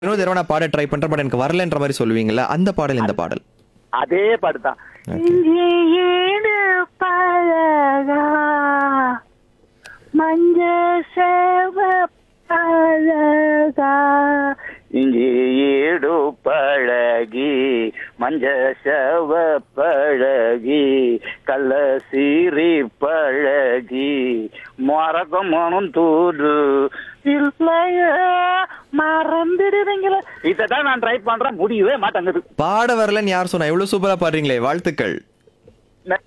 இன்னொரு தடவை நான் பாட ட்ரை பண்றேன் பட் எனக்கு வரலன்ற மாதிரி சொல்லுவீங்கல்ல அந்த பாடல் இந்த பாடல் அதே பாட்டு தான் இங்கே ஏடு பழகா மஞ்ச சேவ பழகா இங்கே ஏடு பழகி மஞ்ச சவ பழகி கள்ள சீரி பழகி மறக்கும் மனம் தூது இல்லைய மறந்துடுவீங்களா இதான் நான் ட்ரை பண்றேன் முடியவே மாட்டேங்குது பாட வரலன்னு யார் சொன்னா எவ்வளவு சூப்பரா பாடுறீங்களே வாழ்த்துக்கள் ந-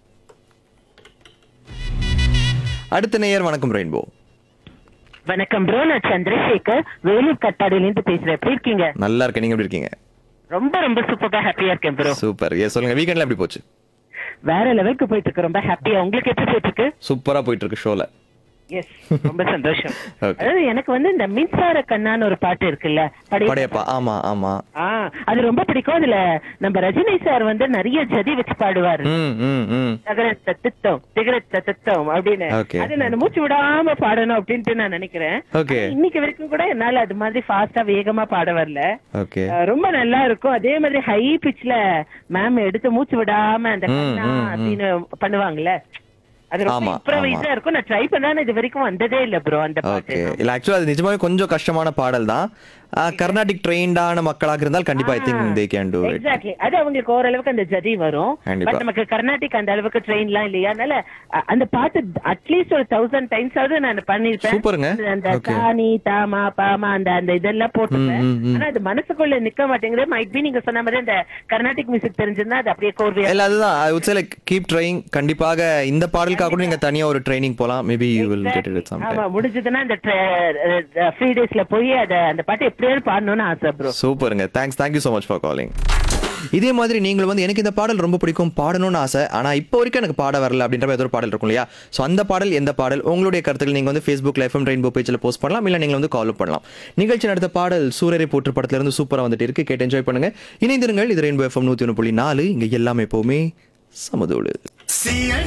அடுத்த நேயர் வணக்கம் ரெயின்போ வணக்கம் ப்ரோ நான் சந்திரசேகர் வேலூர் கட்டாடில இருந்து பேசுறேன் எப்படி இருக்கீங்க நல்லா இருக்கேன் நீங்க எப்படி இருக்கீங்க ரொம்ப ரொம்ப சூப்பரா ஹாப்பியா இருக்கேன் ப்ரோ சூப்பர் ஏ சொல்லுங்க வீக்கெண்ட்ல எப்படி போச்சு வேற லெவலுக்கு போயிட்டு இருக்கு ரொம்ப ஹாப்பியா உங்களுக்கு எப்படி போயிட்டு இருக்கு சூப்பரா போயிட்டு இருக்கு ஷோல எஸ் ரொம்ப சந்தோஷம் Okay. அதாவது எனக்கு வந்து இந்த மின்சார கண்ணான்னு ஒரு பாட்டு இருக்குல்ல படையப்பா. படையப்பா ஆமா ஆமா ஆ அது ரொம்ப பிடிக்கும் அதுல நம்ம ரஜினி சார் வந்து நிறைய ஜதி வச்சு பாடுவாரு ம் ம் ம் தகரத்த தித்தம் திகரத்த தித்தம் அப்படின்னு Okay. அது நான் மூச்சு விடாம பாடணும் அப்படின்ட்டு நான் நினைக்கிறேன் Okay. ஆனா இன்னைக்கு வரைக்கும் கூட என்னால அது மாதிரி ஃபாஸ்டா வேகமா பாட வரல ஓகே அஹ் ரொம்ப நல்லா இருக்கும் அதே மாதிரி ஹை பிச்ல மேம் எடுத்து மூச்சு விடாம அந்த ம், கண்ணா ம், ம். அப்படின்னு பண்ணுவாங்கல்ல அது ரொம்ப ஆமா, இம்ப்ரவைஸா இருக்கும் நான் ட்ரை பண்ணா இது வரைக்கும் வந்ததே இல்ல ப்ரோ அந்த ஓகே பாட்டு இல்ல ஆக்சுவலா அது நிஜமாவே கொஞ்சம் கஷ்டமான பாடல் தான் கர்நாடிக் ட்ரெயின்டான மக்களாக இருந்தால் கண்டிப்பா I think they can do it exactly அது அவங்களுக்கு ஓரளவுக்கு அந்த ஜதி வரும் கண்டிப்பா. பட் நமக்கு கர்நாடிக் அந்த அளவுக்கு ட்ரெயின் எல்லாம் இல்லையா அதனால அ- அந்த பாட்டு அட்லீஸ்ட் ஒரு தௌசண்ட் டைம்ஸ் ஆவது நான் பண்ணிருப்பேன் சூப்பருங்க. அந்த- அந்த Okay. சாணி தாமா பாமா அந்த அந்த இதெல்லாம் போட்டுப்பேன் ம், ம், ம். ஆனா அது மனசுக்குள்ள நிக்க மாட்டேங்குது மைட் பி நீங்க சொன்ன மாதிரி அந்த கர்நாடிக் மியூசிக் தெரிஞ்சிருந்தா அது அப்படியே கோர்வையா இல்ல அதுதான் I would say like keep trying கண்டிப்பாக இந்த பாடலுக்காக கூட நீங்க தனியா ஒரு ட்ரைனிங் போலாம் maybe you will get it some ஆமா முடிஞ்சதுன்னா அந்த ஃப்ரீ டேஸ்ல போய் அத அந்த பாட்டு எப்படியாவது பாடணும்னு ஆசை ப்ரோ சூப்பருங்க thanks thank you so much for calling இதே மாதிரி நீங்களும் வந்து எனக்கு இந்த பாடல் ரொம்ப பிடிக்கும் பாடணும்னு ஆசை ஆனா இப்போ வரைக்கும் எனக்கு பாட வரல அப்படின்ற மாதிரி ஏதோ ஒரு பாடல் இருக்கும் இல்லையா ஸோ அந்த பாடல் எந்த பாடல் உங்களுடைய கருத்துக்கள் நீங்க வந்து ஃபேஸ்புக் எஃப்எம் ரெயின்போ பேஜில் போஸ்ட் பண்ணலாம் இல்ல நீங்க வந்து கால் பண்ணலாம் நிகழ்ச்சி நடத்த பாடல் சூரரை போற்று படத்துல இருந்து சூப்பரா வந்துட்டு இருக்கு கேட்டு என்ஜாய் பண்ணுங்க இணைந்திருங்கள் இது ரெயின்போ எஃப்எம் நூத்தி ஒன்று புள்ளி நாலு இங்க எல்லாமே எப்பவுமே சமதோடு